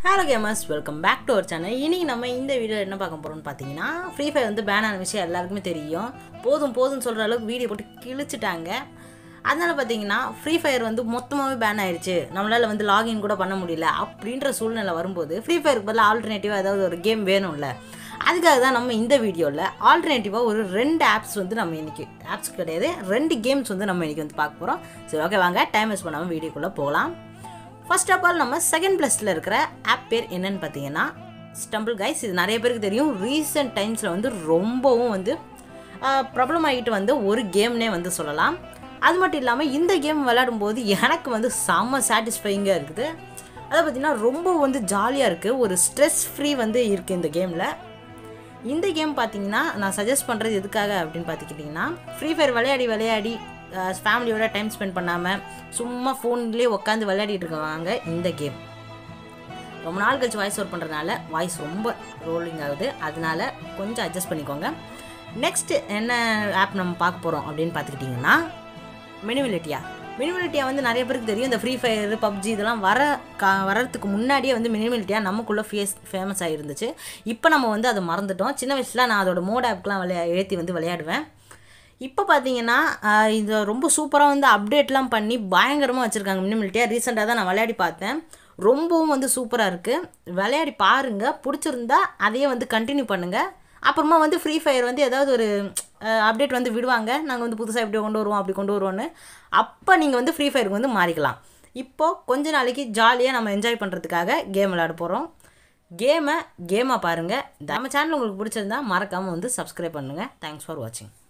hello gamers welcome back to our channel இன்றைக்கி நம்ம இந்த வீடியோ என்ன பார்க்க போகிறோம்னு பார்த்தீங்கன்னா ஃப்ரீ ஃபயர் வந்து பேன் ஆன விஷயம் எல்லாருக்குமே தெரியும் போதும் போதும்னு சொல்கிற அளவுக்கு வீடியோ போட்டு கிழிச்சிட்டாங்க அதனால் பார்த்தீங்கன்னா ஃப்ரீ ஃபயர் வந்து மொத்தமாகவே பேன் ஆயிடுச்சு நம்மளால் வந்து லாகின் கூட பண்ண முடியல அப்படின்ற சூழ்நிலை வரும்போது ஃப்ரீ ஃபயருக்கு பதிலாக ஆல்டர்னேட்டிவாக ஏதாவது ஒரு கேம் வேணும்ல அதுக்காக தான் நம்ம இந்த வீடியோவில் ஆல்டர்னேட்டிவாக ஒரு ரெண்டு ஆப்ஸ் வந்து நம்ம இன்றைக்கி ஆப்ஸ் கிடையாது ரெண்டு கேம்ஸ் வந்து நம்ம இன்றைக்கி வந்து பார்க்க போகிறோம் சரி ஓகே வாங்க டைம் வேஸ்ட் பண்ணாமல் வீடியோக்குள்ளே போகலாம் ஃபர்ஸ்ட் ஆஃப் ஆல் நம்ம செகண்ட் ப்ளஸில் இருக்கிற ஆப் பேர் என்னன்னு பார்த்தீங்கன்னா ஸ்டம்பிள் கைஸ் இது நிறைய பேருக்கு தெரியும் ரீசெண்ட் டைம்ஸில் வந்து ரொம்பவும் வந்து ப்ராப்ளம் ஆகிட்டு வந்து ஒரு கேம்னே வந்து சொல்லலாம் அது மட்டும் இல்லாமல் இந்த கேம் விளையாடும்போது எனக்கு வந்து செம்ம சாட்டிஸ்ஃபைங்காக இருக்குது அதை பார்த்தீங்கன்னா ரொம்ப வந்து ஜாலியாக இருக்குது ஒரு ஸ்ட்ரெஸ் ஃப்ரீ வந்து இருக்குது இந்த கேமில் இந்த கேம் பார்த்தீங்கன்னா நான் சஜஸ்ட் பண்ணுறது எதுக்காக அப்படின்னு பார்த்துக்கிட்டிங்கன்னா ஃப்ரீ ஃபயர் விளையாடி விளையாடி ஃபேமிலியோட டைம் ஸ்பெண்ட் பண்ணாமல் சும்மா ஃபோன்லேயே உட்காந்து விளையாடிட்டு இருக்கவாங்க இந்த கேம் ரொம்ப நாள் கழிச்சு வாய்ஸ் ஒர்க் பண்ணுறதுனால வாய்ஸ் ரொம்ப ரோலிங் ஆகுது அதனால கொஞ்சம் அட்ஜஸ்ட் பண்ணிக்கோங்க நெக்ஸ்ட்டு என்ன ஆப் நம்ம பார்க்க போகிறோம் அப்படின்னு பார்த்துக்கிட்டிங்கன்னா மினிமிலிட்டியா மினிமிலிட்டியா வந்து நிறைய பேருக்கு தெரியும் இந்த ஃப்ரீ ஃபயர் பப்ஜி இதெல்லாம் வர கா வரதுக்கு முன்னாடியே வந்து மினிமிலிட்டியா நமக்குள்ளே ஃபேஸ் ஃபேமஸ் ஆகிருந்துச்சு இப்போ நம்ம வந்து அதை மறந்துட்டோம் சின்ன வயசில் நான் அதோட மோட் ஆப்க்கெலாம் விளையா ஏற்றி வந்து விளையாடுவேன் இப்போ பார்த்தீங்கன்னா இது ரொம்ப சூப்பராக வந்து அப்டேட்லாம் பண்ணி பயங்கரமாக வச்சுருக்காங்க மினிமிலிட்டியாக ரீசெண்டாக தான் நான் விளையாடி பார்த்தேன் ரொம்பவும் வந்து சூப்பராக இருக்குது விளையாடி பாருங்கள் பிடிச்சிருந்தா அதையே வந்து கண்டினியூ பண்ணுங்கள் அப்புறமா வந்து ஃப்ரீ ஃபயர் வந்து ஏதாவது ஒரு அப்டேட் வந்து விடுவாங்க நாங்கள் வந்து புதுசாக இப்படி கொண்டு வருவோம் அப்படி கொண்டு வருவோன்னு அப்போ நீங்கள் வந்து ஃப்ரீ ஃபயருக்கு வந்து மாறிக்கலாம் இப்போது கொஞ்ச நாளைக்கு ஜாலியாக நம்ம என்ஜாய் பண்ணுறதுக்காக கேம் விளையாட போகிறோம் கேமை கேமாக பாருங்கள் நம்ம சேனல் உங்களுக்கு பிடிச்சிருந்தா மறக்காமல் வந்து சப்ஸ்கிரைப் பண்ணுங்கள் தேங்க்ஸ் ஃபார் வாட்சிங்